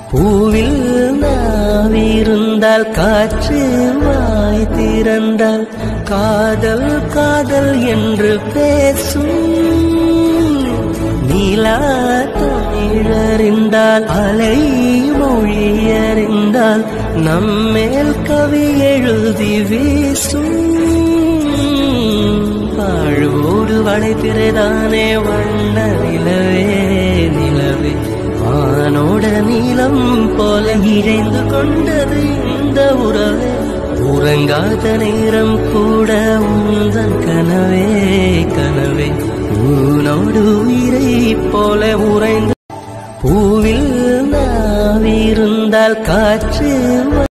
பூவில் நாவிருந்தால் காற்று வாய் திறந்தால் காதல் காதல் என்று பேசும் நீலா தமிழறிந்தால் அலை மொழியறிந்தால் நம்மேல் கவி எழுதி வீசும் வாழ்வோடு வளைத்திரைதானே வண்ண நிலவே நிலவே வானோட நீளம் போல இழைந்து கொண்டது இந்த உறவே உறங்காத நேரம் கூட உந்தன் கனவே கனவே உன்னோடு உயிரை போல உறைந்து பூவில் நாவிருந்தால் காற்று